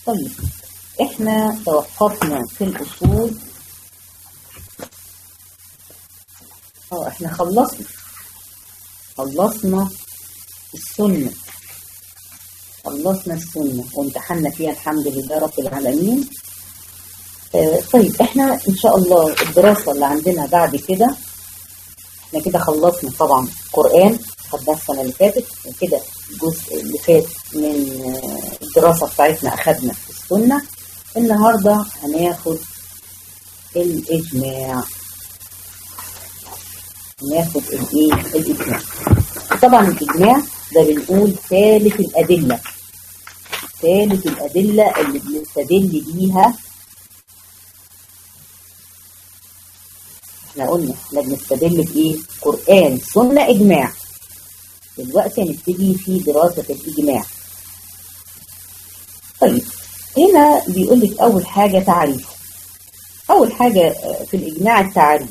طيب احنا توقفنا في الأصول اه احنا خلصنا خلصنا السنة خلصنا السنة وامتحنا فيها الحمد لله رب العالمين آه طيب احنا ان شاء الله الدراسة اللي عندنا بعد كده احنا كده خلصنا طبعا قرآن خدناه السنة اللي فاتت وكده الجزء اللي فات من آه الدراسة بتاعتنا اخدنا السنة النهاردة هناخد الإجماع هناخد الايه الإجماع طبعا الإجماع ده بنقول ثالث الأدلة ثالث الأدلة اللي بنستدل بيها احنا قلنا احنا بنستدل بإيه قرآن سنة إجماع دلوقتي هنبتدي في دراسة الإجماع طيب هنا بيقول لك أول حاجة تعريف أول حاجة في الإجماع التعريف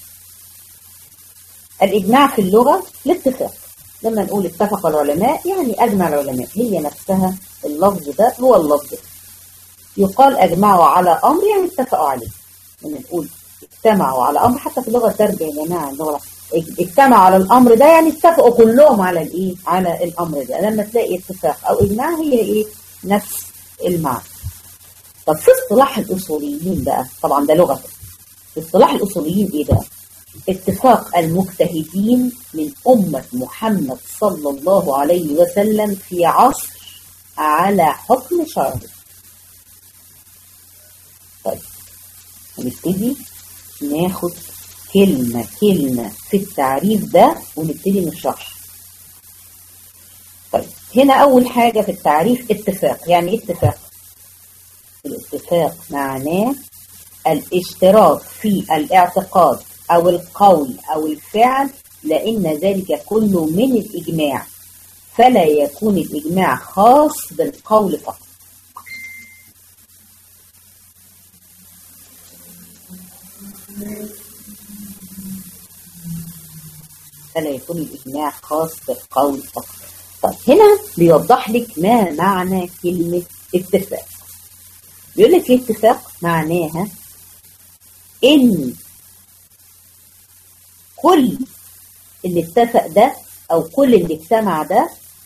الإجماع في اللغة الاتفاق لما نقول اتفق العلماء يعني أجمع العلماء هي نفسها اللفظ ده هو اللفظ ده يقال أجمعوا على أمر يعني اتفقوا عليه لما نقول اجتمعوا على أمر حتى في اللغة الدارجة يا جماعة اللغة اجتمعوا على الأمر ده يعني اتفقوا كلهم على الإيه على الأمر ده لما تلاقي اتفاق أو إجماع هي إيه نفس المعنى طب في اصطلاح الأصوليين بقى طبعا ده لغة في اصطلاح الأصوليين إيه بقى اتفاق المجتهدين من أمة محمد صلى الله عليه وسلم في عصر على حكم شرعي طيب هنبتدي ناخد كلمة كلمة في التعريف ده ونبتدي نشرح طيب هنا أول حاجة في التعريف اتفاق يعني اتفاق الاتفاق معناه الاشتراك في الاعتقاد أو القول أو الفعل لأن ذلك كله من الإجماع فلا يكون الإجماع خاص بالقول فقط فلا يكون الإجماع خاص بالقول فقط طيب هنا بيوضح لك ما معنى كلمة اتفاق بيقول لك الاتفاق معناها ان كل اللي اتفق ده او كل اللي اجتمع ده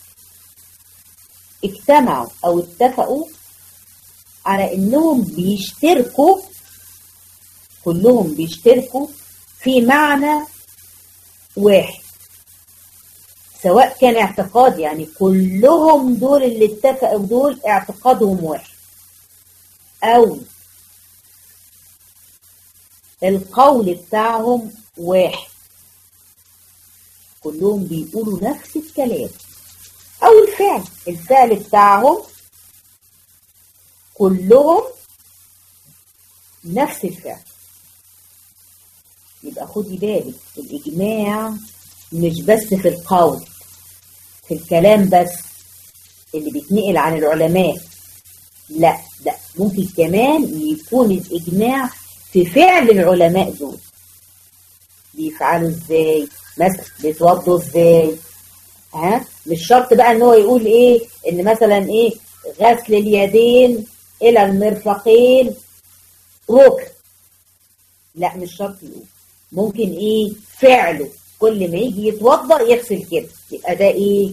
اجتمعوا او اتفقوا على انهم بيشتركوا كلهم بيشتركوا في معنى واحد سواء كان اعتقاد يعني كلهم دول اللي اتفقوا دول اعتقادهم واحد او القول بتاعهم واحد كلهم بيقولوا نفس الكلام او الفعل الفعل بتاعهم كلهم نفس الفعل يبقى خدي بالك الاجماع مش بس في القول في الكلام بس اللي بيتنقل عن العلماء لا لا ممكن كمان يكون الاجماع في فعل العلماء دول بيفعلوا ازاي مثلا بيتوضوا ازاي ها مش شرط بقى ان هو يقول ايه ان مثلا ايه غسل اليدين الى المرفقين ركن لا مش شرط يقول ممكن ايه فعله كل ما يجي يتوضا يغسل كده يبقى ده ايه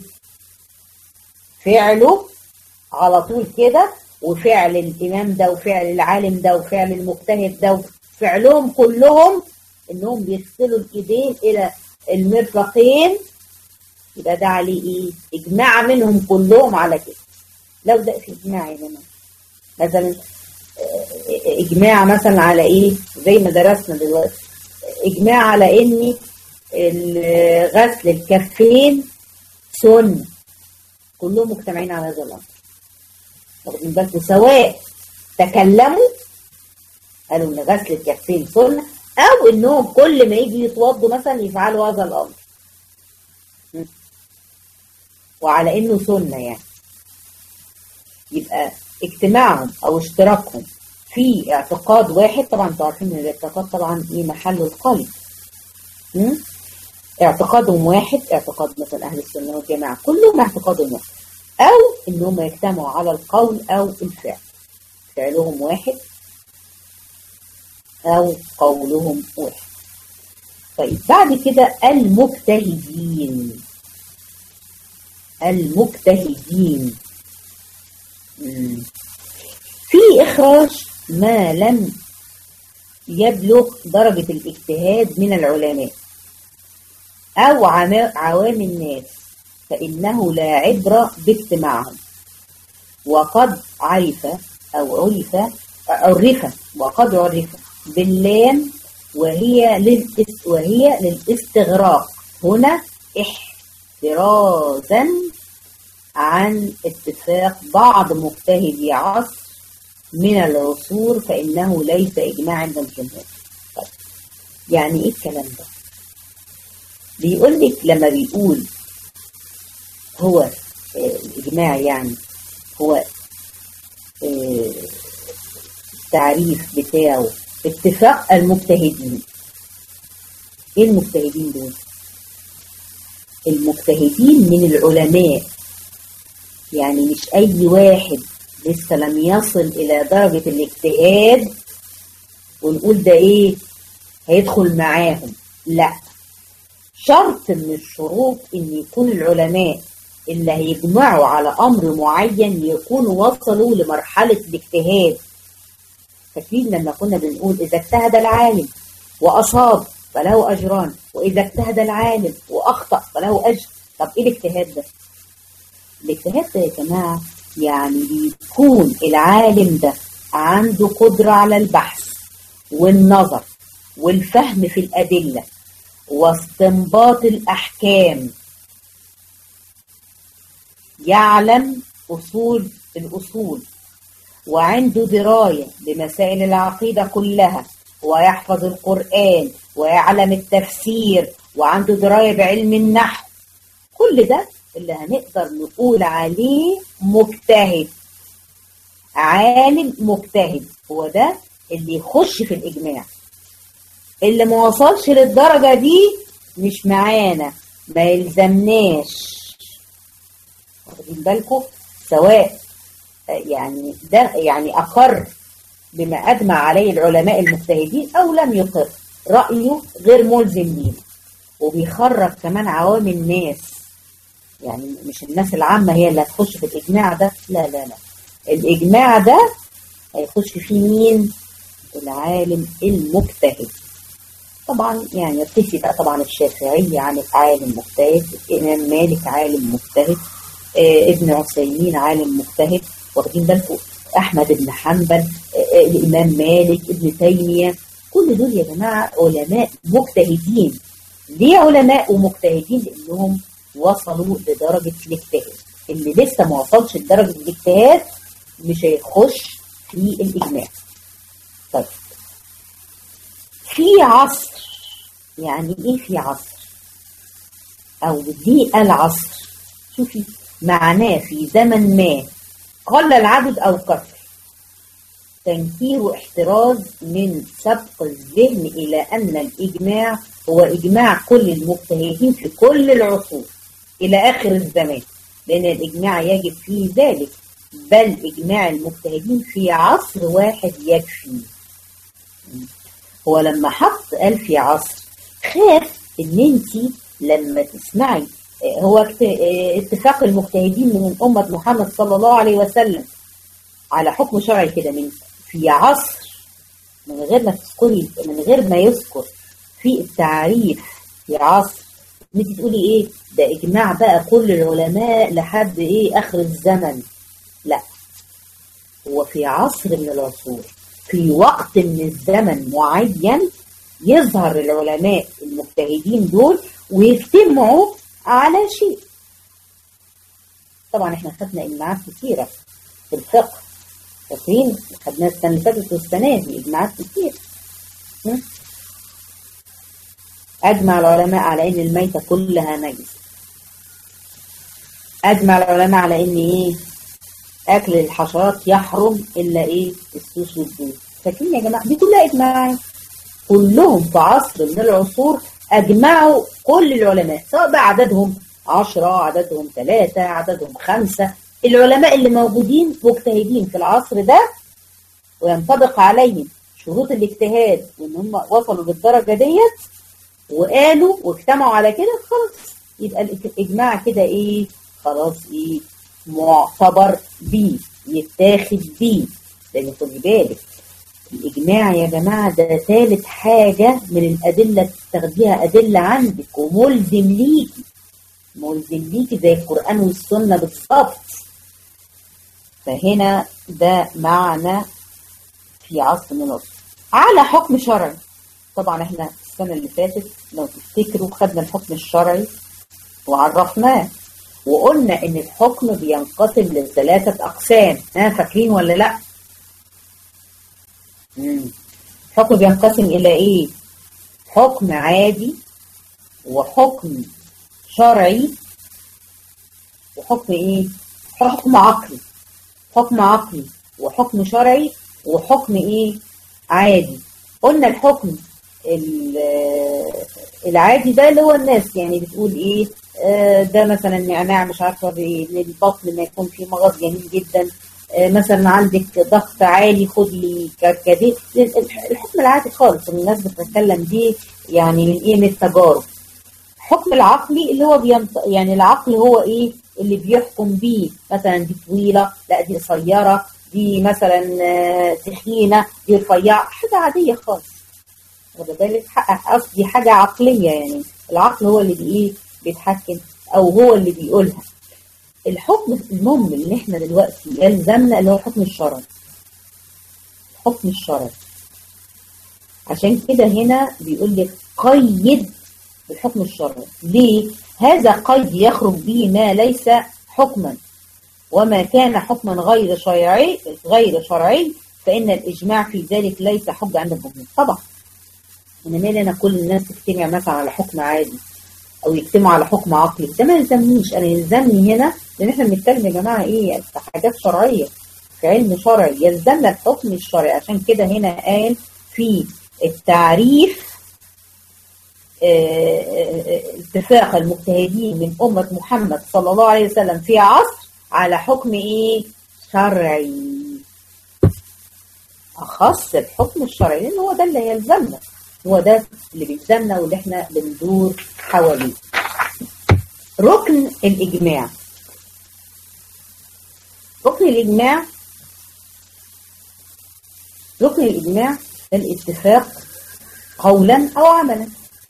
فعله على طول كده وفعل الامام ده وفعل العالم ده وفعل المجتهد ده فعلهم كلهم انهم بيغسلوا الايدين الى المرفقين يبقى ده عليه ايه اجماع منهم كلهم على كده لو ده في اجماع يا جماعه مثلا اجماع مثلا على ايه زي ما درسنا دلوقتي اجماع على ان غسل الكفين سنه كلهم مجتمعين على هذا الامر واخدين بالكم سواء تكلموا قالوا ان غسل الكفين سنه او انهم كل ما يجي يتوضوا مثلا يفعلوا هذا الامر وعلى انه سنه يعني يبقى اجتماعهم او اشتراكهم في اعتقاد واحد طبعا انتوا عارفين ان الاعتقاد طبعا ايه محله القلب اعتقادهم واحد اعتقاد مثلا اهل السنه والجماعه كلهم اعتقادهم واحد او انهم يجتمعوا على القول او الفعل فعلهم واحد أو قولهم واحد طيب بعد كده المجتهدين المجتهدين في إخراج ما لم يبلغ درجة الاجتهاد من العلماء أو عوام الناس فإنه لا عبرة باجتماعهم وقد عرف أو عرف عرف وقد عرف باللام وهي للإس وهي للاستغراق هنا احترازا عن اتفاق بعض مجتهدي عصر من العصور فإنه ليس إجماع عند الجمهور طيب. يعني إيه الكلام ده بيقول لك لما بيقول هو الإجماع يعني هو التعريف بتاعه اتفاق المجتهدين ايه المجتهدين دول المجتهدين من العلماء يعني مش اي واحد لسه لم يصل الى درجة الاجتهاد ونقول ده ايه هيدخل معاهم لا شرط من الشروط ان يكون العلماء اللي هيجمعوا على امر معين يكونوا وصلوا لمرحلة الاجتهاد فاكرين لما كنا بنقول اذا اجتهد العالم واصاب فله اجران واذا اجتهد العالم واخطا فله اجر طب ايه الاجتهاد ده الاجتهاد ده يا جماعه يعني بيكون العالم ده عنده قدره على البحث والنظر والفهم في الادله واستنباط الاحكام يعلم اصول الاصول وعنده دراية بمسائل العقيدة كلها ويحفظ القرآن ويعلم التفسير وعنده دراية بعلم النحو كل ده اللي هنقدر نقول عليه مجتهد عالم مجتهد هو ده اللي يخش في الإجماع اللي ما وصلش للدرجة دي مش معانا ما يلزمناش واخدين بالكم سواء يعني ده يعني أقر بما أجمع عليه العلماء المجتهدين أو لم يقر رأيه غير ملزم لينا وبيخرج كمان عوام الناس يعني مش الناس العامة هي اللي هتخش في الإجماع ده لا لا لا الإجماع ده هيخش فيه مين العالم المجتهد طبعا يعني يرتفي بقى طبعا الشافعي عن عالم مجتهد الإمام مالك عالم مجتهد آه ابن عثيمين عالم مجتهد واخدين بالكم احمد بن حنبل الامام مالك ابن تيميه كل دول يا جماعه علماء مجتهدين ليه علماء ومجتهدين لانهم وصلوا لدرجه الاجتهاد اللي لسه ما وصلش لدرجه الاجتهاد مش هيخش في الاجماع طيب في عصر يعني ايه في عصر او دي العصر شوفي معناه في زمن ما قل العدد أو كثر تنكير احتراز من سبق الذهن إلى أن الإجماع هو إجماع كل المجتهدين في كل العصور إلى آخر الزمان لأن الإجماع يجب فيه ذلك بل إجماع المجتهدين في عصر واحد يكفي هو لما حط قال في عصر خاف ان انت لما تسمعي هو اتفاق المجتهدين من أمة محمد صلى الله عليه وسلم على حكم شرعي كده من في عصر من غير ما تذكري من غير ما يذكر في التعريف في عصر ان انت تقولي ايه ده اجماع بقى كل العلماء لحد ايه اخر الزمن لا هو في عصر من العصور في وقت من الزمن معين يظهر العلماء المجتهدين دول ويجتمعوا على شيء طبعا احنا خدنا اجماعات كثيرة في الفقه فاكرين خدناها السنة اللي فاتت والسنة دي اجماعات كثير اجمع العلماء على ان الميتة كلها نجس اجمع العلماء على ان ايه اكل الحشرات يحرم الا ايه السوس والدود فاكرين يا جماعة دي كلها اجماعات كلهم في عصر من العصور أجمعوا كل العلماء سواء بقى عددهم عشرة عددهم ثلاثة عددهم خمسة العلماء اللي موجودين مجتهدين في العصر ده وينطبق عليهم شروط الاجتهاد وان هم وصلوا للدرجه ديت وقالوا واجتمعوا على كده خلاص يبقى الاجماع كده ايه خلاص ايه معتبر بيه يتاخد بيه لان خدي بالك الإجماع يا جماعة ده ثالث حاجة من الأدلة تاخديها أدلة عندك وملزم ليكي ملزم ليكي زي القرآن والسنة بالظبط فهنا ده معنى في عصر من العصر على حكم شرعي طبعا احنا السنة اللي فاتت لو تفتكروا خدنا الحكم الشرعي وعرفناه وقلنا ان الحكم بينقسم لثلاثة اقسام ها فاكرين ولا لا الحكم بينقسم الى ايه حكم عادي وحكم شرعي وحكم ايه حكم عقلي حكم عقلي وحكم شرعي وحكم ايه عادي قلنا الحكم العادي ده اللي هو الناس يعني بتقول ايه آه ده مثلا نعناع مش عارفه ايه للبطن ما يكون فيه مغص جميل جدا آه مثلا عندك ضغط عالي خد لي كركديه الحكم العادي خالص الناس بتتكلم دي يعني من ايه من التجارب الحكم العقلي اللي هو بينط... يعني العقل هو ايه اللي بيحكم بيه مثلا دي طويله لا دي قصيره دي مثلا تخينه دي رفيعه حاجه عاديه خالص واخد بالك قصدي حاجه عقليه يعني العقل هو اللي بايه بيتحكم او هو اللي بيقولها الحكم المهم اللي احنا دلوقتي يلزمنا اللي هو الحكم الشرعي الحكم الشرعي عشان كده هنا بيقول لك قيد بالحكم الشرعي ليه هذا قيد يخرج به ما ليس حكما وما كان حكما غير شرعي غير شرعي فإن الإجماع في ذلك ليس حجة عند الجمهور طبعا أنا مالي أنا كل الناس تجتمع مثلا على حكم عادي أو يجتمعوا على حكم عقلي ده ما يلزمنيش أنا يلزمني هنا لأن إحنا بنتكلم يا جماعة إيه في حاجات شرعية في علم شرعي يلزمنا الحكم الشرعي عشان كده هنا قال في التعريف اتفاق المجتهدين من أمة محمد صلى الله عليه وسلم في عصر على حكم ايه شرعي اخص الحكم الشرعي لان هو ده اللي يلزمنا هو ده اللي بيلزمنا واللي احنا بندور حواليه ركن الاجماع ركن الاجماع ركن الاجماع الاتفاق قولا او عملا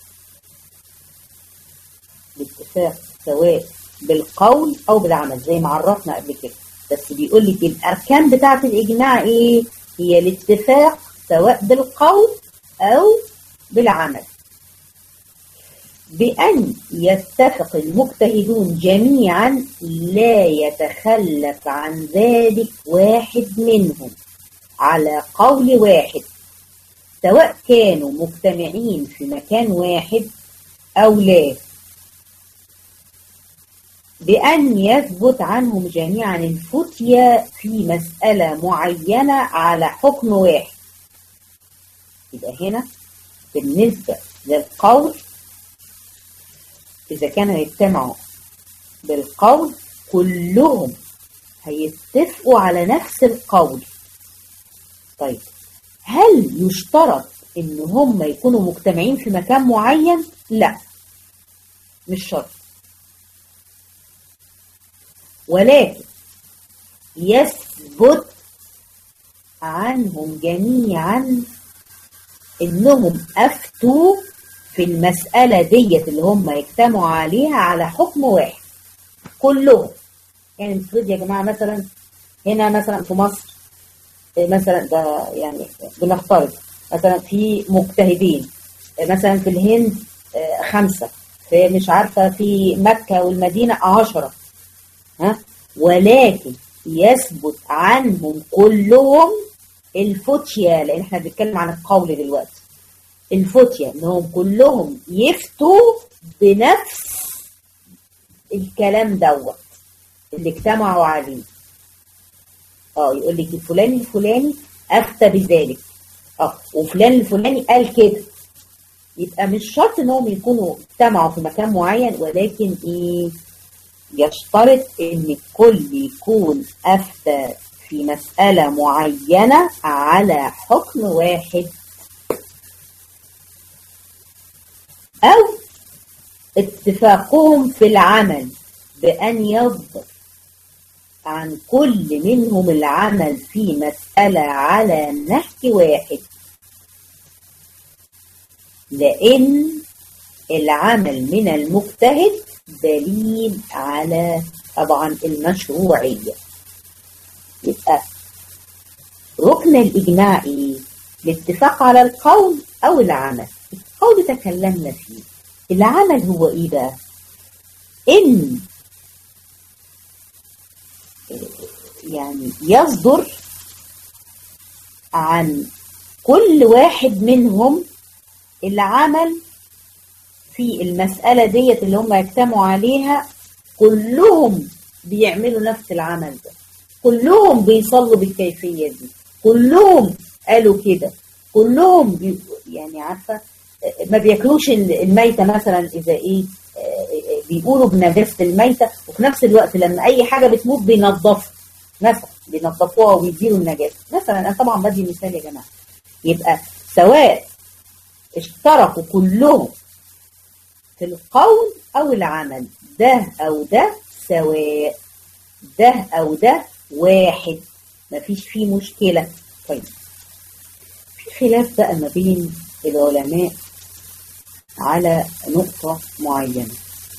الاتفاق سواء بالقول او بالعمل زي ما عرفنا قبل كده بس بيقول لك الاركان بتاعه الاجماع ايه هي الاتفاق سواء بالقول او بالعمل بأن يتفق المجتهدون جميعا لا يتخلف عن ذلك واحد منهم على قول واحد سواء كانوا مجتمعين في مكان واحد أو لا بأن يثبت عنهم جميعا الفتية في مسألة معينة على حكم واحد يبقى هنا بالنسبة للقول إذا كانوا يجتمعوا بالقول كلهم هيتفقوا على نفس القول طيب هل يشترط ان هم يكونوا مجتمعين في مكان معين لا مش شرط ولكن يثبت عنهم جميعا انهم افتوا في المسألة ديت اللي هم يجتمعوا عليها على حكم واحد كلهم يعني المفروض يا جماعة مثلا هنا مثلا في مصر مثلا ده يعني بنفترض مثلا في مجتهدين مثلا في الهند خمسة في مش عارفة في مكة والمدينة عشرة ها ولكن يثبت عنهم كلهم الفتية لان احنا بنتكلم عن القول دلوقتي الفتية انهم كلهم يفتوا بنفس الكلام دوت اللي اجتمعوا عليه اه يقول لك الفلاني الفلاني افتى بذلك اه وفلان الفلاني قال كده يبقى مش شرط انهم يكونوا اجتمعوا في مكان معين ولكن ايه يشترط ان الكل يكون افتى في في مسألة معينة على حكم واحد أو اتفاقهم في العمل بأن يصدر عن كل منهم العمل في مسألة على نحو واحد لأن العمل من المجتهد دليل على طبعا المشروعية يبقى ركن الإجماع إيه؟ الاتفاق على القول أو العمل القول تكلمنا فيه العمل هو إيه بقى؟ إن يعني يصدر عن كل واحد منهم العمل في المسألة ديت اللي هم يجتمعوا عليها كلهم بيعملوا نفس العمل ده كلهم بيصلوا بالكيفية دي كلهم قالوا كده كلهم بي يعني عارفة ما بياكلوش الميتة مثلا إذا إيه بيقولوا بنجاسة الميتة وفي نفس الوقت لما أي حاجة بتموت بينظفوا مثلا بينظفوها ويديروا النجاسة مثلا أنا طبعا بدي مثال يا جماعة يبقى سواء اشتركوا كلهم في القول أو العمل ده أو ده سواء ده أو ده واحد مفيش فيه مشكلة طيب في خلاف بقى ما بين العلماء على نقطة معينة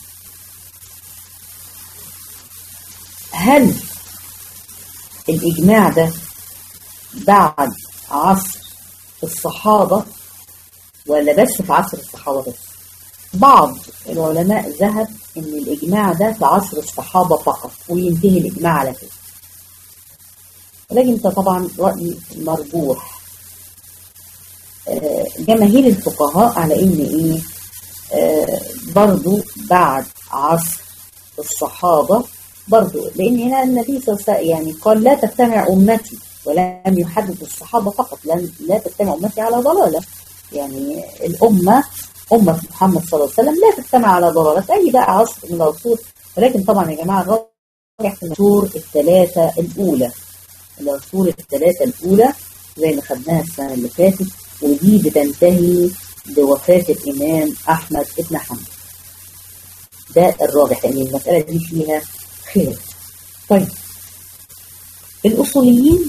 هل الإجماع ده بعد عصر الصحابة ولا بس في عصر الصحابة بس بعض العلماء ذهب ان الاجماع ده في عصر الصحابة فقط وينتهي الاجماع على كده ولكن ده طبعا رأي مرجوح جماهير الفقهاء على ان ايه برضو بعد عصر الصحابة برضو لان هنا النبي صلى الله عليه وسلم يعني قال لا تجتمع امتي ولم يحدد الصحابة فقط لا تجتمع امتي على ضلالة يعني الامة أمة محمد صلى الله عليه وسلم لا تجتمع على ضلالة أي بقى عصر من العصور ولكن طبعا يا جماعة الراجح في العصور الثلاثة الأولى العصور الثلاثة الأولى زي ما خدناها السنة اللي فاتت ودي بتنتهي بوفاة الإمام أحمد بن حنبل ده الراجح لأن يعني المسألة دي فيها خلاف طيب الأصوليين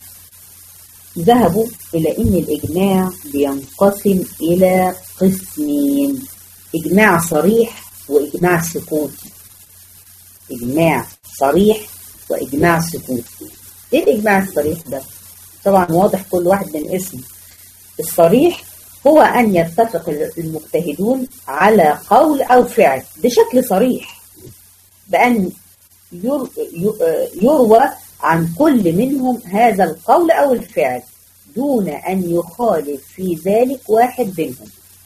ذهبوا إلى أن الإجماع بينقسم إلى قسمين إجماع صريح وإجماع سكوتي إجماع صريح وإجماع سكوتي إيه الإجماع الصريح ده؟ طبعا واضح كل واحد من اسمه الصريح هو أن يتفق المجتهدون على قول أو فعل بشكل صريح بأن يروى عن كل منهم هذا القول أو الفعل دون أن يخالف في ذلك واحد منهم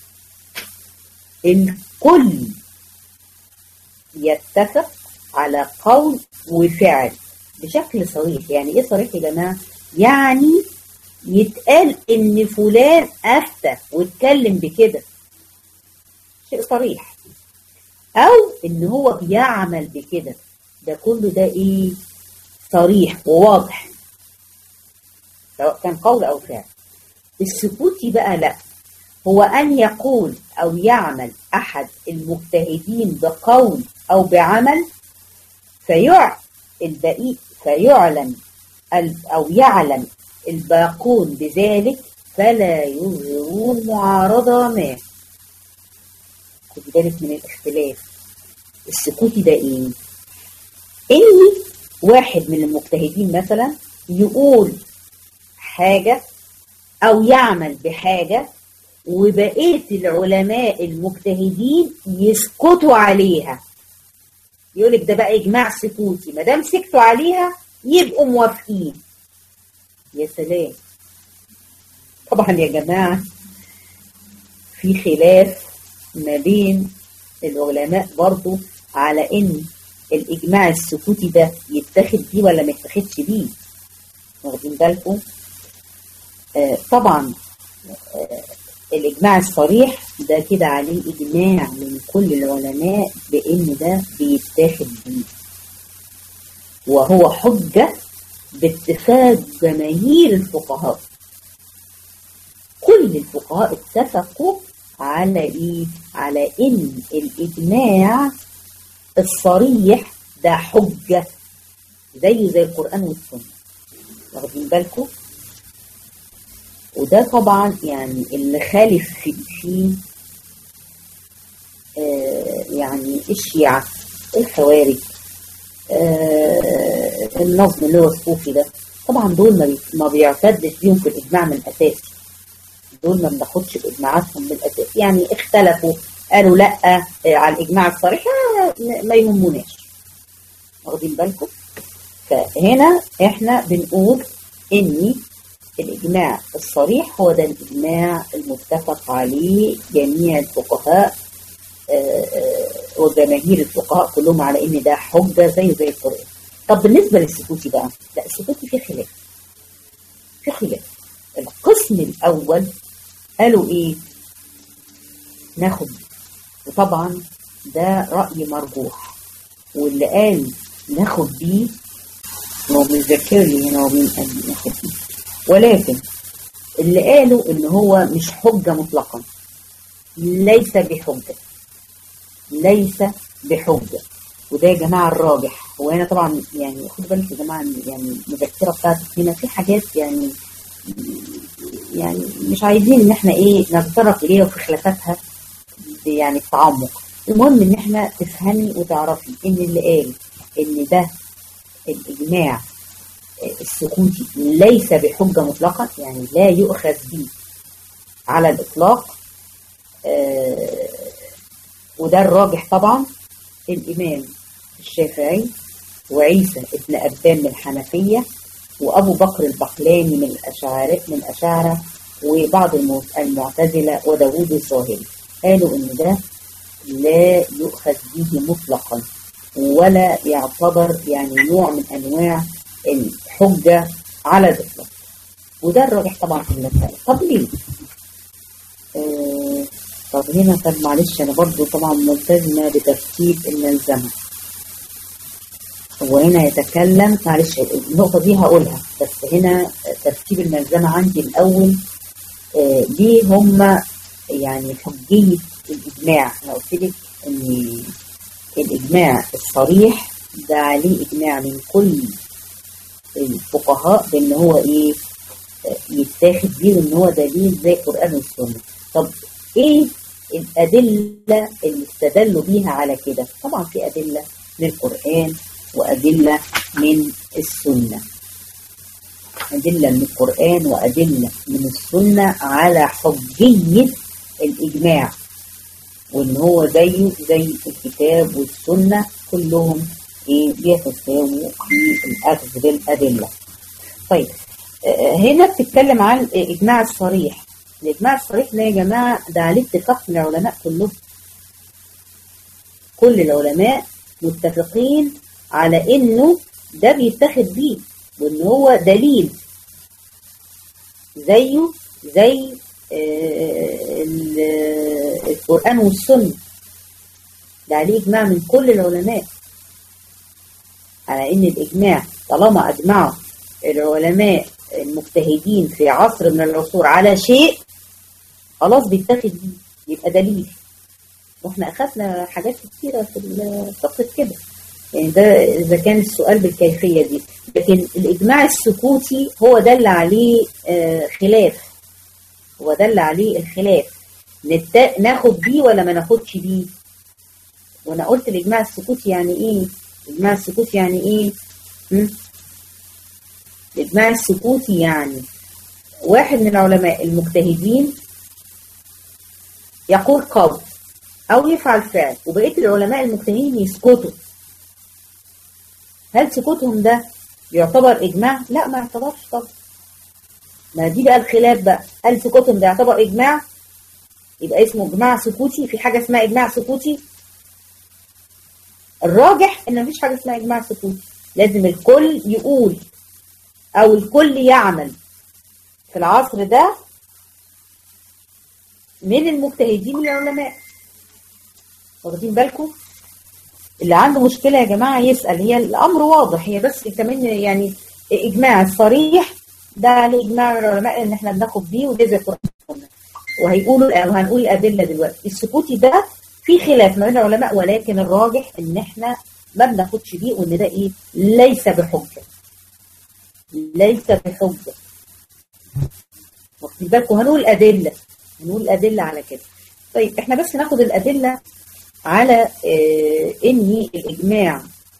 الكل يتفق على قول وفعل بشكل صريح يعني ايه صريح يا جماعه يعني يتقال ان فلان افتى واتكلم بكده شيء صريح او ان هو بيعمل بكده ده كله ده ايه صريح وواضح سواء كان قول او فعل السكوتي بقى لا هو أن يقول أو يعمل أحد المجتهدين بقول أو بعمل فيع البقي فيعلم أو يعلم الباقون بذلك فلا يظهرون معارضة ما خد بالك من الاختلاف السكوتي ده ايه؟ إن واحد من المجتهدين مثلا يقول حاجة أو يعمل بحاجة وبقية العلماء المجتهدين يسكتوا عليها يقول لك ده بقى إجماع سكوتي ما دام سكتوا عليها يبقوا موافقين يا سلام طبعا يا جماعة في خلاف ما بين العلماء برضو على ان الاجماع السكوتي ده يتاخد بيه ولا ما يتاخدش بيه واخدين بالكم آه طبعا آه الاجماع الصريح ده كده عليه اجماع من كل العلماء بان ده بيتاخد بيه وهو حجه باتفاق جماهير الفقهاء كل الفقهاء اتفقوا على ايه على ان الاجماع الصريح ده حجة زيه زي القرآن والسنة واخدين بالكم وده طبعا يعني اللي خالف في فيه آه يعني الشيعة الخوارج آه النظم اللي هو الصوفي ده طبعا دول ما, بي ما بيعتدش بيهم في الإجماع من الأساس دول ما بناخدش بإجماعاتهم من الأساس يعني اختلفوا قالوا لا آه على الإجماع الصريح ما يهموناش واخدين بالكم فهنا احنا بنقول ان الإجماع الصريح هو ده الإجماع المتفق عليه جميع الفقهاء وجماهير الفقهاء كلهم على ان ده حجه زي زي القران. طب بالنسبه للسكوتي بقى، لا السكوتي فيه خلاف. في خلاف. القسم الاول قالوا ايه؟ ناخد وطبعا ده راي مرجوح واللي قال ناخد بيه هو بيذكر لي هنا هو مين قال ناخد بيه ولكن اللي قالوا ان هو مش حجه مطلقا ليس بحجه ليس بحجة وده يا جماعة الراجح هو هنا طبعا يعني خدوا بالك يا جماعة يعني المذكرة بتاعتك هنا في حاجات يعني يعني مش عايزين ان احنا ايه نتطرق اليها وفي خلافاتها يعني التعمق المهم ان احنا تفهمي وتعرفي ان اللي قال ان ده الاجماع السكوتي ليس بحجة مطلقة يعني لا يؤخذ به على الاطلاق آه وده الراجح طبعا الإمام الشافعي وعيسى ابن أبان من الحنفية وأبو بكر البقلاني من الأشاعرة من الأشاعرة وبعض المعتزلة وداوود الظاهري قالوا إن ده لا يؤخذ به مطلقا ولا يعتبر يعني نوع من أنواع الحجة على الإطلاق وده الراجح طبعا في المسألة طب ليه؟ آه طب هنا طب معلش انا برضو طبعا ملتزمه بترتيب الملزمه هو هنا يتكلم معلش النقطه دي هقولها بس هنا ترتيب الملزمه عندي الاول آه ليه هم يعني حجيه الاجماع انا قلت لك ان الاجماع الصريح ده عليه اجماع من كل الفقهاء بان هو ايه يتاخد بيه ان هو دليل زي القران والسنه طب ايه الأدلة اللي استدلوا بيها على كده طبعا في أدلة من القرآن وأدلة من السنة أدلة من القرآن وأدلة من السنة على حجية الإجماع وإن هو زيه زي الكتاب والسنة كلهم إيه بيتساووا في الأخذ بالأدلة طيب هنا بتتكلم عن الإجماع الصريح الإجماع الصريح ده يا جماعة ده عليه اتفاق من العلماء كلهم كل العلماء متفقين على إنه ده بيتاخد بيه وإن هو دليل زيه زي القرآن والسنة ده عليه إجماع من كل العلماء على إن الإجماع طالما أجمعوا العلماء المجتهدين في عصر من العصور على شيء خلاص بيتاخد بيه يبقى دليل واحنا اخذنا حاجات كتيره في الفقه كده يعني ده اذا كان السؤال بالكيفيه دي لكن الاجماع السكوتي هو ده اللي عليه آه خلاف هو ده اللي عليه الخلاف نت... ناخد بيه ولا ما ناخدش بيه وانا قلت الاجماع السكوتي يعني ايه الاجماع السكوتي يعني ايه م? الإجماع السكوتي يعني واحد من العلماء المجتهدين يقول قول أو يفعل فعل وبقية العلماء المجتهدين يسكتوا هل سكوتهم ده يعتبر إجماع؟ لا ما يعتبرش طبعا ما دي بقى الخلاف بقى هل سكوتهم ده يعتبر إجماع؟ يبقى اسمه إجماع سكوتي في حاجة اسمها إجماع سكوتي الراجح إن مفيش حاجة اسمها إجماع سكوتي لازم الكل يقول أو الكل يعمل في العصر ده من المجتهدين العلماء واخدين بالكم اللي عنده مشكلة يا جماعة يسأل هي الأمر واضح هي بس كمان يعني الإجماع الصريح ده عليه إجماع العلماء إن إحنا بناخد بيه وده زي القرآن والسنة وهيقولوا وهنقول الأدلة دلوقتي السكوتي ده في خلاف ما بين العلماء ولكن الراجح إن إحنا ما بناخدش بيه وإن ده إيه ليس بحجة ليس بحجة واخدين بالكم هنقول الأدلة هنقول الأدلة على كده طيب إحنا بس ناخد الأدلة على آه إن الإجماع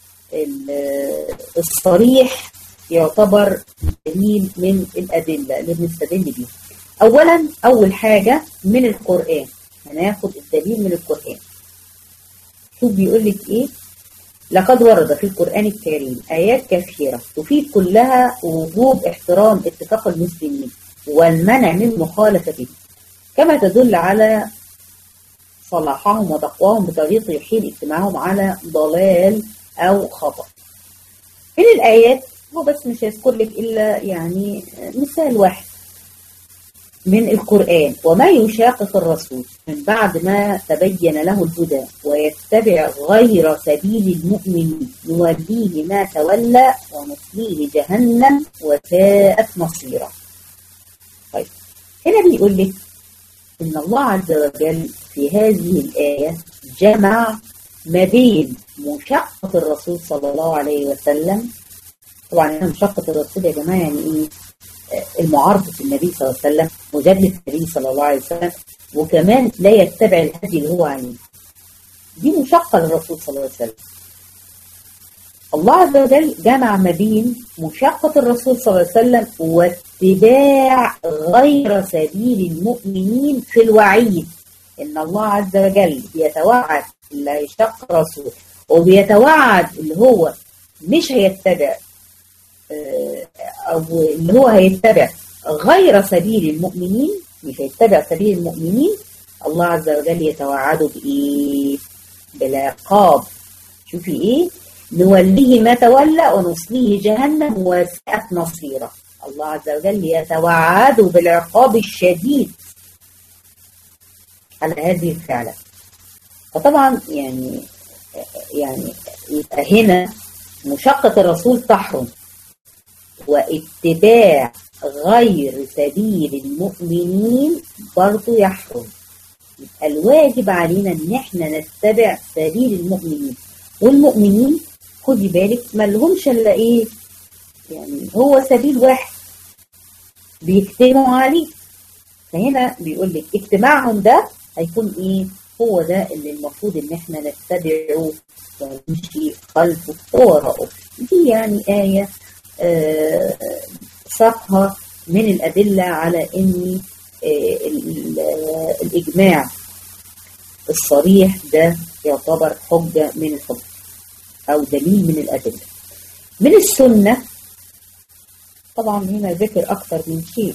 الصريح يعتبر دليل من الأدلة اللي بنستدل بيها أولا أول حاجة من القرآن هناخد الدليل من القرآن شوف بيقول لك إيه لقد ورد في القرآن الكريم آيات كثيرة تفيد كلها وجوب احترام اتفاق المسلمين والمنع من مخالفته كما تدل على صلاحهم وتقواهم بطريقة يحيل اجتماعهم على ضلال أو خطأ من الآيات هو بس مش هيذكر لك إلا يعني مثال واحد من القرآن وما يشاقق الرسول من بعد ما تبين له الهدى ويتبع غير سبيل المؤمنين نوليه ما تولى ونصليه جهنم وساءت مصيرا طيب هنا بيقول لك إن الله عز وجل في هذه الآية جمع ما بين مشقة الرسول صلى الله عليه وسلم طبعا هنا مشقة الرسول يا جماعة يعني إيه المعارضة النبي صلى الله عليه وسلم مجادلة النبي صلى الله عليه وسلم وكمان لا يتبع الهدي اللي هو عليه دي مشقة للرسول صلى الله عليه وسلم الله عز وجل جمع ما بين مشقة الرسول صلى الله عليه وسلم واتباع غير سبيل المؤمنين في الوعيد إن الله عز وجل يتوعد اللي هيشق رسول وبيتوعد اللي هو مش هيتبع أو اللي هو هيتبع غير سبيل المؤمنين مش هيتبع سبيل المؤمنين الله عز وجل يتوعده بإيه؟ بالعقاب شوفي إيه؟ نوليه ما تولى ونصليه جهنم وساءت مصيره الله عز وجل يتوعده بالعقاب الشديد على هذه الفعلة فطبعا يعني يعني يبقى هنا مشقة الرسول تحرم واتباع غير سبيل المؤمنين برضه يحرم يبقى الواجب علينا ان احنا نتبع سبيل المؤمنين والمؤمنين خدي بالك ما لهمش الا ايه يعني هو سبيل واحد بيجتمعوا عليه فهنا بيقول لك اجتماعهم ده هيكون ايه هو ده اللي المفروض ان احنا نتبعه ونمشي خلفه ووراءه دي يعني آية آه ساقها من الأدلة على ان آه الإجماع الصريح ده يعتبر حجة من الحجة أو دليل من الأدلة من السنة طبعا هنا ذكر أكثر من شيء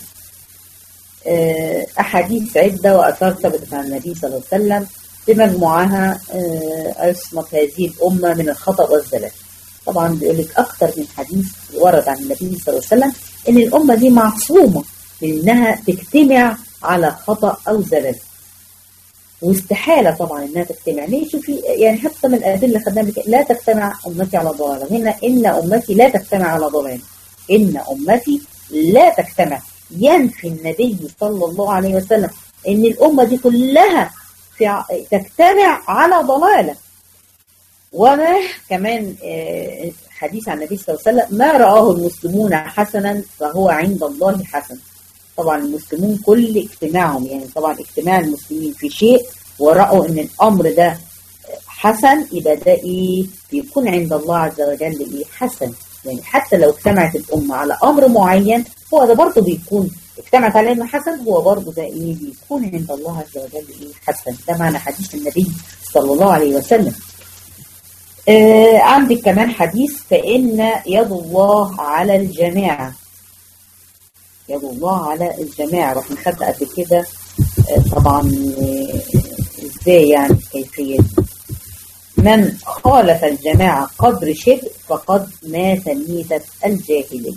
أحاديث عدة وأثار ثبتت عن النبي صلى الله عليه وسلم بمجموعها عصمت هذه الأمة من الخطأ والزلل طبعا بيقول لك أكثر من حديث ورد عن النبي صلى الله عليه وسلم إن الأمة دي معصومة من إنها تجتمع على خطأ أو زلل واستحالة طبعا إنها تجتمع ليه شوفي يعني حتى من الأدلة خدنا لا تجتمع أمتي على ضلالة هنا إن أمتي لا تجتمع على ضلالة إن أمتي لا تجتمع ينفي النبي صلى الله عليه وسلم ان الامه دي كلها في تجتمع على ضلاله وما كمان حديث عن النبي صلى الله عليه وسلم ما رآه المسلمون حسنا فهو عند الله حسن طبعا المسلمون كل اجتماعهم يعني طبعا اجتماع المسلمين في شيء ورأوا ان الامر ده حسن يبقى ده ايه بيكون عند الله عز وجل ايه حسن يعني حتى لو اجتمعت الامه على امر معين هو ده برضه بيكون اجتمعت على انه حسن هو برضه ده ايه بيكون عند الله عز وجل ايه حسن ده معنى حديث النبي صلى الله عليه وسلم آه عندك كمان حديث فإن يد الله على الجماعة يد الله على الجماعة رح نخد قبل كده آه طبعا آه ازاي يعني كيفية من خالف الجماعة قدر شبر فقد مات ميتة الجاهلية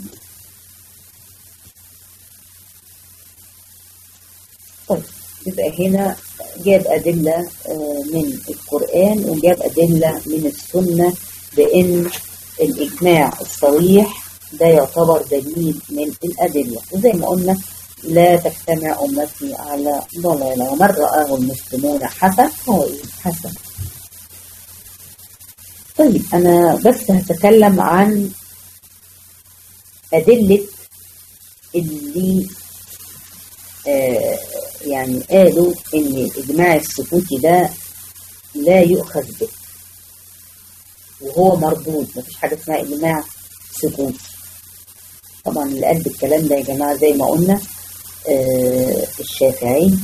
طيب يبقى هنا جاب أدلة من القرآن وجاب أدلة من السنة بأن الإجماع الصريح ده يعتبر دليل من الأدلة وزي ما قلنا لا تجتمع أمتي على ضلالة ومن رآه المسلمون حسن هو إيه حسن طيب أنا بس هتكلم عن أدلة اللي آه يعني قالوا إن الإجماع السكوتي ده لا يؤخذ به وهو مردود مفيش حاجة اسمها إجماع سكوتي طبعا اللي قال الكلام ده يا جماعة زي ما قلنا آه الشافعي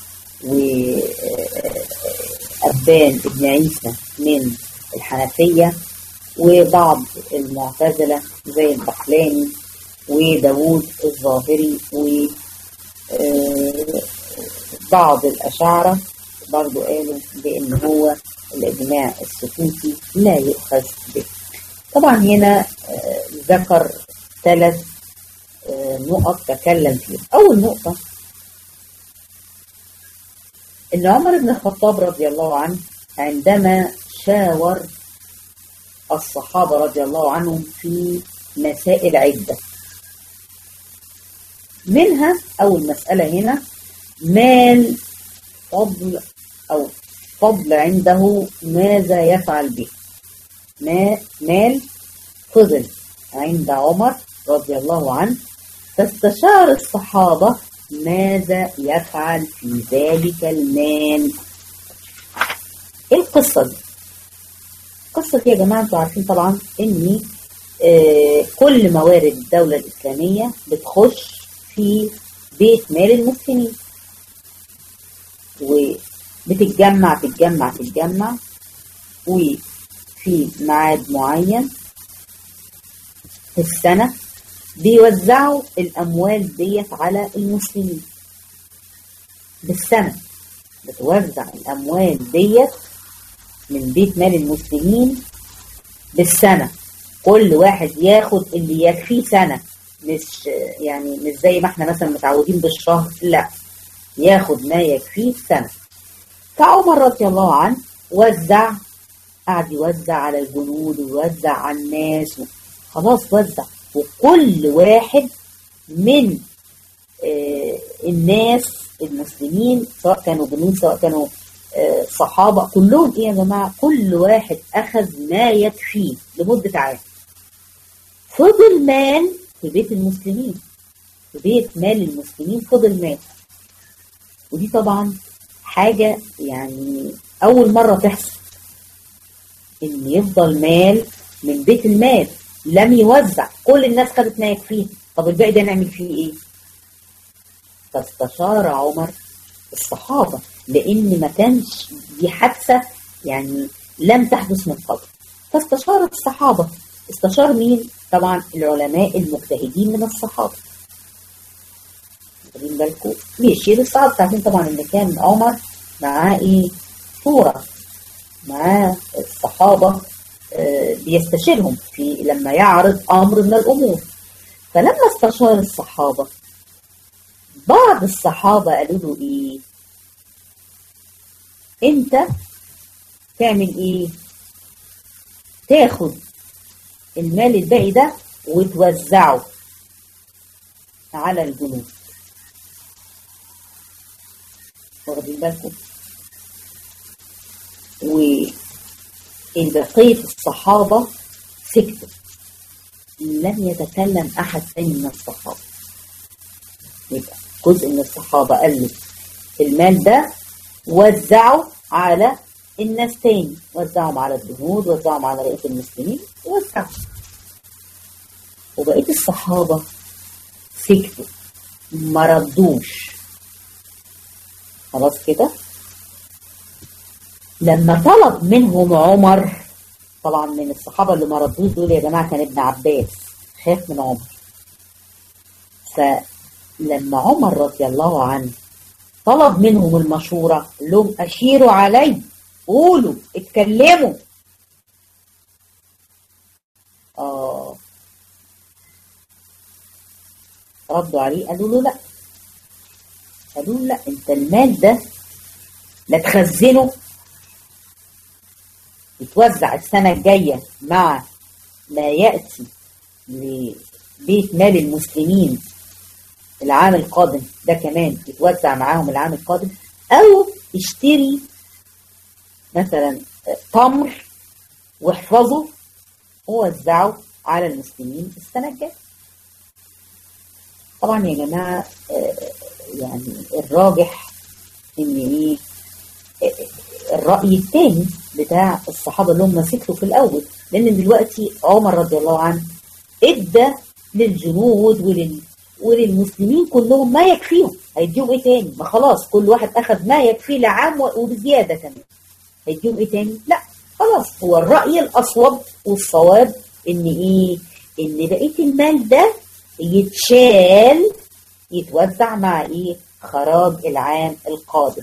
وأبان ابن عيسى من الحنفية وبعض المعتزلة زي البحلاني وداوود الظاهري وبعض الأشاعرة برضو قالوا بأن هو الإجماع السكوتي لا يؤخذ به طبعا هنا ذكر ثلاث نقط تكلم فيها أول نقطة إن عمر بن الخطاب رضي الله عنه عندما شاور الصحابة رضي الله عنهم في مسائل عدة منها أول مسألة هنا مال فضل أو فضل عنده ماذا يفعل به ما مال فضل عند عمر رضي الله عنه فاستشار الصحابة ماذا يفعل في ذلك المال ايه القصة دي القصة دي يا جماعة انتوا عارفين طبعا ان آه كل موارد الدولة الإسلامية بتخش في بيت مال المسلمين وبتتجمع تتجمع تتجمع وفي ميعاد معين في السنة بيوزعوا الأموال ديت على المسلمين بالسنة بتوزع الأموال ديت من بيت مال المسلمين بالسنة كل واحد ياخد اللي يكفيه سنة مش يعني مش زي ما احنا مثلا متعودين بالشهر لا ياخد ما يكفيه سنة فعمر رضي الله عنه وزع قعد يوزع على الجنود ويوزع على الناس خلاص وزع وكل واحد من آه الناس المسلمين سواء كانوا جنود سواء كانوا آه صحابة كلهم ايه يا جماعة كل واحد اخذ ما يكفيه لمدة عام فضل مال في بيت المسلمين في بيت مال المسلمين فضل مال ودي طبعا حاجة يعني أول مرة تحصل إن يفضل مال من بيت المال لم يوزع كل الناس خدت ما يكفيه طب الباقي ده نعمل فيه إيه؟ فاستشار عمر الصحابة لأن ما كانش دي حادثة يعني لم تحدث من قبل فاستشار الصحابة استشار مين؟ طبعا العلماء المجتهدين من الصحابة واخدين بالكم ماشي الصحابة عارفين طبعا ان كان عمر معاه ايه صورة معاه الصحابة آه بيستشيرهم في لما يعرض امر من الامور فلما استشار الصحابة بعض الصحابة قالوا له ايه انت تعمل ايه تاخد المال الباقي ده وتوزعه على الجنود واخدين بالكم وبقية الصحابة سكتوا لم يتكلم أحد ثاني من الصحابة يبقى جزء من الصحابة قال له المال ده وزعه على الناس تاني وزعهم على الجنود وزعهم على بقية المسلمين وزعهم وبقية الصحابة سكتوا ما ردوش خلاص كده لما طلب منهم عمر طبعا من الصحابة اللي ما ردوش دول يا جماعة كان ابن عباس خاف من عمر فلما عمر رضي الله عنه طلب منهم المشورة لهم أشيروا علي قولوا اتكلموا آه ردوا عليه قالوا له لا قالوا له لا انت المال ده لا تخزنه يتوزع السنة الجاية مع ما يأتي بيت مال المسلمين العام القادم ده كمان يتوزع معاهم العام القادم او اشتري مثلا تمر واحفظه ووزعه على المسلمين السنة الجاية طبعا يا جماعة يعني الراجح ان ايه الرأي الثاني بتاع الصحابة اللي هم سكتوا في الأول لأن دلوقتي عمر رضي الله عنه ادى للجنود ولل وللمسلمين كلهم ما يكفيهم هيديهم ايه تاني ما خلاص كل واحد اخذ ما يكفيه لعام وبزيادة كمان هيديهم ايه تاني لا خلاص هو الرأي الأصوب والصواب ان ايه ان بقية المال ده يتشال يتوزع مع ايه خراج العام القادم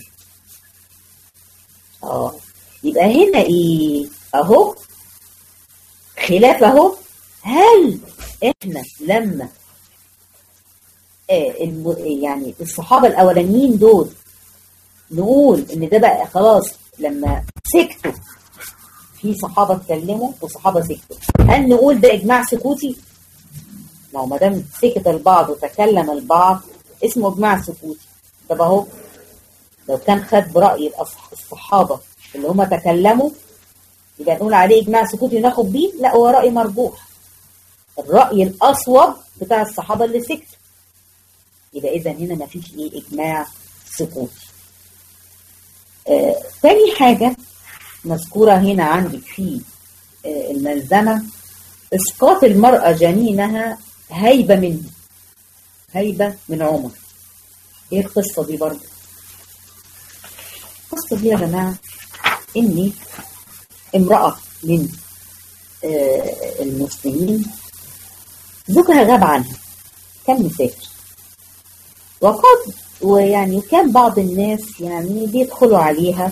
اه يبقى هنا ايه اهو خلاف اهو هل احنا لما آه الم... يعني الصحابة الاولانيين دول نقول ان ده بقى خلاص لما سكتوا في صحابة اتكلموا وصحابة سكتوا هل نقول ده اجماع سكوتي ما هو ما دام سكت البعض وتكلم البعض اسمه اجماع سكوتي طب اهو لو كان خد برأي الصحابة اللي هم تكلموا يبقى نقول عليه إجماع سكوتي ناخد بيه لا هو رأي مرجوح الرأي الأصوب بتاع الصحابة اللي سكتوا يبقى إذا هنا ما فيش إيه إجماع سكوتي آه تاني حاجة مذكورة هنا عندك في آه الملزمة إسقاط المرأة جنينها هيبة منه هيبة من عمر ايه القصة دي برضه القصة دي يا جماعة إني امرأة من آه المسلمين زوجها غاب عنها كان مسافر وقد ويعني كان بعض الناس يعني بيدخلوا عليها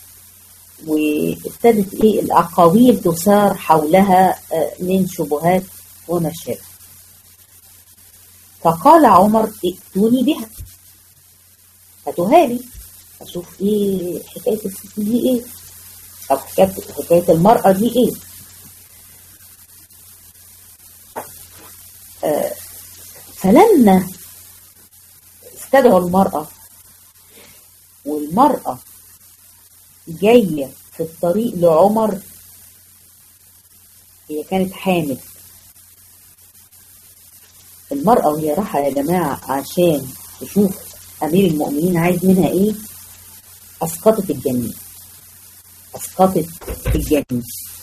وابتدت ايه الاقاويل تثار حولها آه من شبهات وما شابه فقال عمر ائتوني بها هاتوها لي اشوف ايه حكايه الست دي ايه او حكايه حكايه المراه دي ايه آه فلما استدعوا المراه والمراه جايه في الطريق لعمر هي كانت حامل المرأة وهي رايحة يا جماعة عشان تشوف أمير المؤمنين عايز منها إيه أسقطت الجنين أسقطت الجنين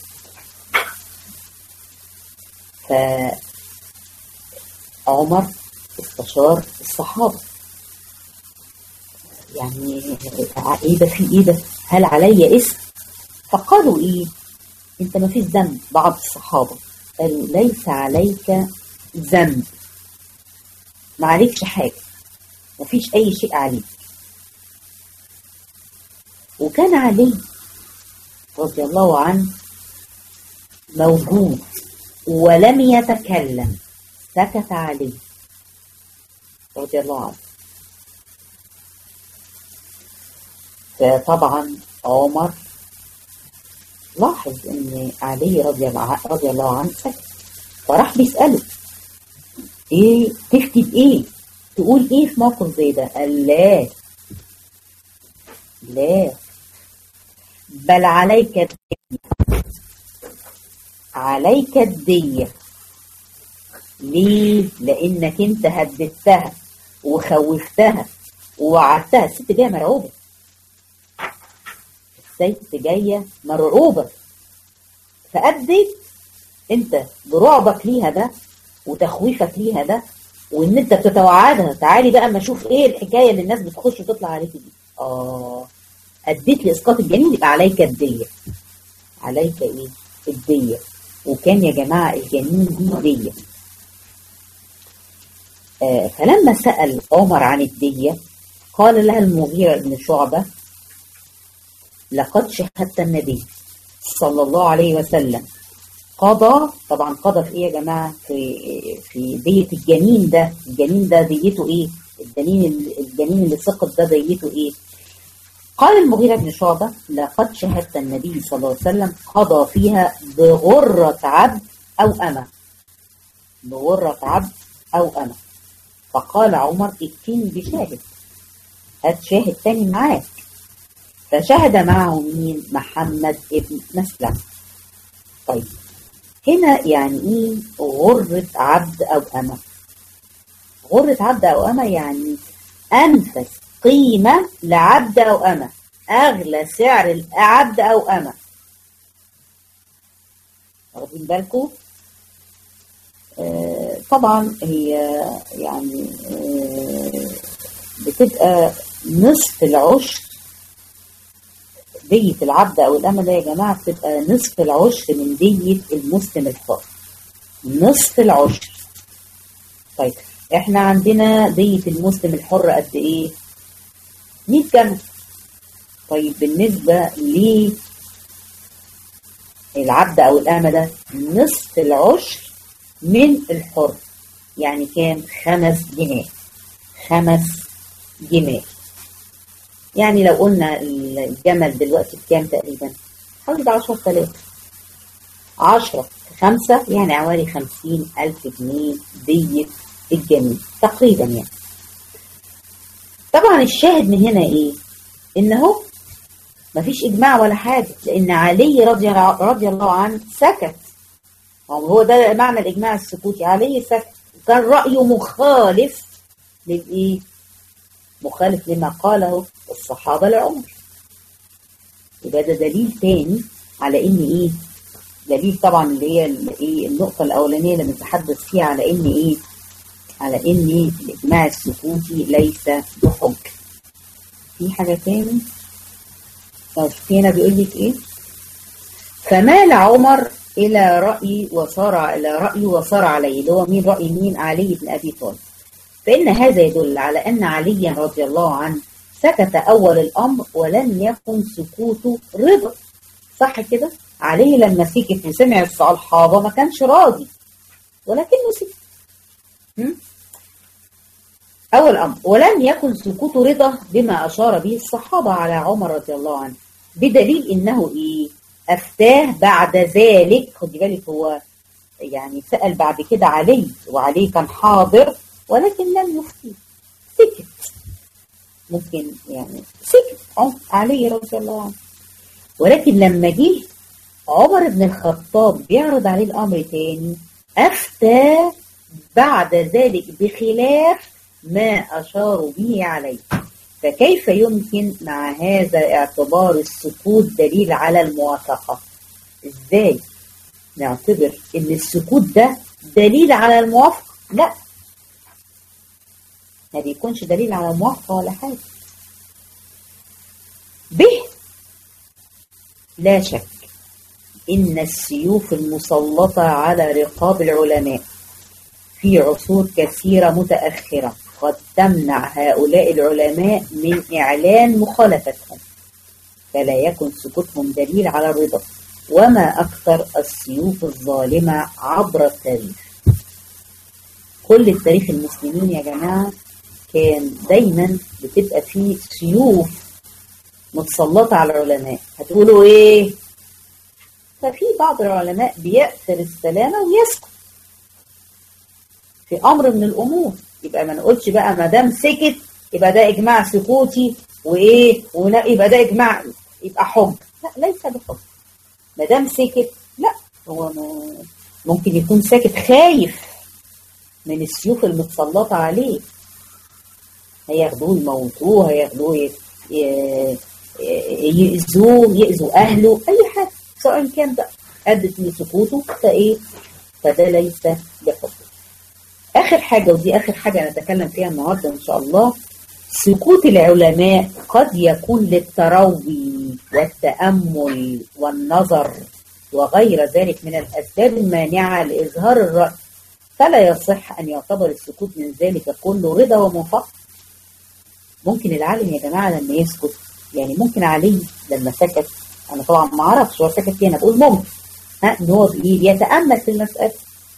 فعمر استشار الصحابة يعني ايه ده في ايه ده هل علي اسم فقالوا ايه انت ما فيش ذنب بعض الصحابة قالوا ليس عليك ذنب ما عليكش حاجة ما فيش اي شيء عليك وكان علي رضي الله عنه موجود ولم يتكلم سكت عليه رضي الله عنه فطبعا عمر لاحظ ان علي رضي الله رضي الله عنه سكت فراح بيسأله ايه تكتب ايه تقول ايه في موقف زي ده قال لا لا بل عليك الدية عليك الدية ليه لانك انت هددتها وخوفتها ووعدتها الست جايه مرعوبه الست جايه مرعوبه فأديت انت برعبك ليها ده وتخويفك ليها ده وان انت بتتوعدها تعالي بقى اما اشوف ايه الحكايه اللي الناس بتخش وتطلع عليك دي اه اديت لاسقاط الجنين يبقى عليك الديه عليك ايه الديه وكان يا جماعه الجنين دي ديه آه فلما سأل عمر عن الدية قال لها المغيرة بن شعبة لقد شهدت النبي صلى الله عليه وسلم قضى طبعا قضى في ايه يا جماعة في في دية الجنين ده الجنين ده ديته ايه الجنين الجنين اللي سقط ده ديته ايه قال المغيرة بن شعبة لقد شهدت النبي صلى الله عليه وسلم قضى فيها بغرة عبد أو أمة بغرة عبد أو أنا فقال عمر ائتني بشاهد هات شاهد تاني معاك فشهد معه مين محمد ابن مسلم طيب هنا يعني ايه غرة عبد أو أمة غرة عبد أو أمة يعني أنفس قيمة لعبد أو أمة أغلى سعر العبد أو أمة واخدين بالكم آه طبعا هي يعني آه بتبقى نصف العشر دية العبد أو الأمة ده يا جماعة بتبقى نصف العشر من دية المسلم الحر نصف العشر طيب احنا عندنا دية المسلم الحر قد ايه 100 جمل طيب بالنسبة للعبد أو الأمة ده نصف العشر من الحر يعني كام خمس جنيه خمس جنيه يعني لو قلنا الجمل دلوقتي بكام تقريبا حوالي 10000 10 خمسة يعني حوالي 50 ألف جنيه دية الجميل تقريبا يعني طبعا الشاهد من هنا ايه انه مفيش اجماع ولا حاجة لان علي رضي, رضي الله عنه سكت هو ده معنى الاجماع السكوتي علي سكت كان رأيه مخالف للايه مخالف لما قاله الصحابة لعمر يبقى ده دليل تاني على ان ايه دليل طبعا اللي هي ايه النقطة الأولانية اللي بنتحدث فيها على ان ايه على ان الإجماع السكوتي ليس بحج في حاجة تاني طب هنا بيقول لك ايه فمال عمر إلى رأي وصار إلى رأي وصار عليه اللي هو مين رأي مين علي بن أبي طالب فإن هذا يدل على أن عليا رضي الله عنه سكت أول الأمر ولم يكن سكوته رضا صح كده علي لما سكت وسمع الصحابة ما كانش راضي ولكنه سكت أول أمر ولم يكن سكوت رضا بما أشار به الصحابة على عمر رضي الله عنه بدليل إنه إيه أفتاه بعد ذلك خد بالك هو يعني سأل بعد كده علي وعلي كان حاضر ولكن لم يفتي سكت ممكن يعني سكت علي رضي الله عنه ولكن لما جه عمر بن الخطاب بيعرض عليه الأمر تاني أفتى بعد ذلك بخلاف ما أشاروا به عليه فكيف يمكن مع هذا اعتبار السكوت دليل على الموافقة ازاي نعتبر ان السكوت ده دليل على الموافقة لا ما بيكونش دليل على الموافقة ولا حاجة به لا شك إن السيوف المسلطة على رقاب العلماء في عصور كثيرة متأخرة قد تمنع هؤلاء العلماء من إعلان مخالفتهم فلا يكن سكوتهم دليل على الرضا وما أكثر السيوف الظالمة عبر التاريخ كل التاريخ المسلمين يا جماعة كان دايما بتبقى فيه سيوف متسلطة على العلماء هتقولوا ايه ففي بعض العلماء بيأثر السلامة ويسكت في أمر من الأمور يبقى ما نقولش بقى ما دام سكت يبقى ده إجماع سكوتي وإيه ولا يبقى ده إجماع يبقى حب لا ليس بحب ما دام سكت لا هو ممكن يكون ساكت خايف من السيوف المتسلطة عليه هياخدوه يموتوه هياخدوه يأذوه يأذوا أهله أي حاجة سواء كان ده أدت لسكوته فإيه فده ليس بحب آخر حاجة ودي آخر حاجة نتكلم فيها النهاردة إن شاء الله سكوت العلماء قد يكون للتروي والتأمل والنظر وغير ذلك من الأسباب المانعة لإظهار الرأي فلا يصح أن يعتبر السكوت من ذلك كله رضا وموافقة ممكن العالم يا جماعة لما يسكت يعني ممكن علي لما سكت أنا طبعا ما أعرفش هو سكت فين بقول ممكن ها إن هو بيتأمل في المسألة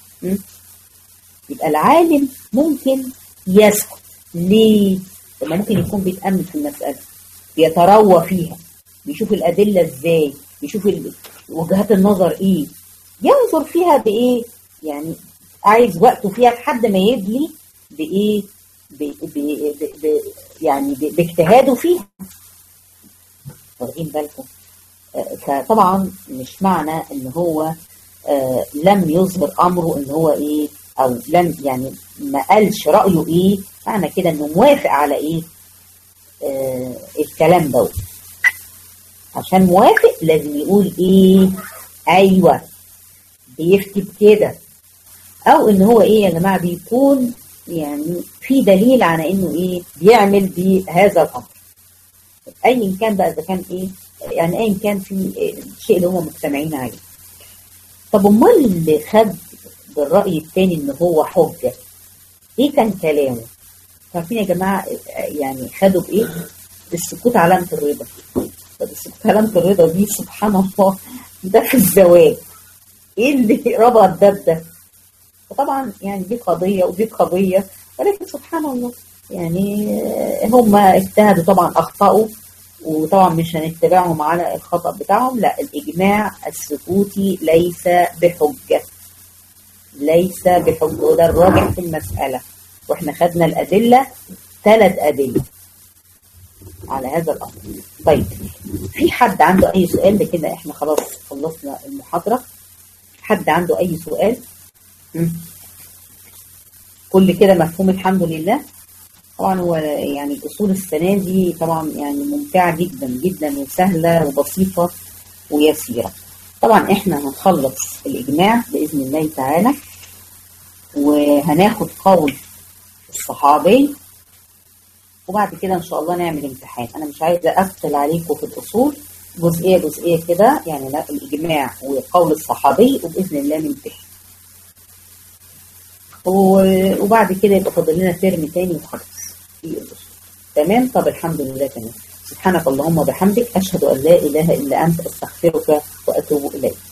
يبقى العالم ممكن يسكت ليه؟ لما ممكن يكون بيتأمل في المسألة بيتروى فيها بيشوف الأدلة إزاي بيشوف وجهات النظر إيه ينظر فيها بإيه؟ يعني عايز وقته فيها لحد ما يدلي بايه ب ب ب ب يعني ب- باجتهاده فيها واخدين بالكم آه، فطبعا مش معنى ان هو آه، لم يظهر امره ان هو ايه او لم يعني ما قالش رايه ايه معنى كده انه موافق على ايه آه الكلام دوت عشان موافق لازم يقول ايه ايوه بيفتي بكده او ان هو ايه يا جماعه بيكون يعني في دليل على انه ايه بيعمل بهذا الامر ايا كان بقى اذا كان ايه يعني ايا كان في الشيء اللي هم مجتمعين عليه طب امال اللي خد بالراي الثاني ان هو حجه ايه كان كلامه عارفين يا جماعه يعني خدوا بايه السكوت علامه الرضا طب السكوت علامه الرضا دي سبحان الله ده في الزواج ايه اللي ربط ده بده فطبعا يعني دي قضيه ودي قضيه ولكن سبحان الله يعني هم اجتهدوا طبعا اخطاوا وطبعا مش هنتبعهم على الخطا بتاعهم لا الاجماع السكوتي ليس بحجه ليس بحجه وده الراجح في المساله واحنا خدنا الادله ثلاث ادله على هذا الامر طيب في حد عنده اي سؤال ده كده احنا خلاص خلصنا المحاضره حد عنده اي سؤال مم. كل كده مفهوم الحمد لله طبعا هو يعني الاصول السنه دي طبعا يعني ممتعه جدا جدا وسهله وبسيطه ويسيره طبعا احنا هنخلص الاجماع باذن الله تعالى وهناخد قول الصحابي وبعد كده ان شاء الله نعمل امتحان انا مش عايزه اثقل عليكم في الاصول جزئيه جزئيه كده يعني لا الاجماع وقول الصحابي وباذن الله نمتحن وبعد كده يبقى فاضل لنا ترم تاني وخلاص في الاصول تمام طب الحمد لله تمام سبحانك اللهم وبحمدك اشهد ان لا اله الا انت استغفرك واتوب اليك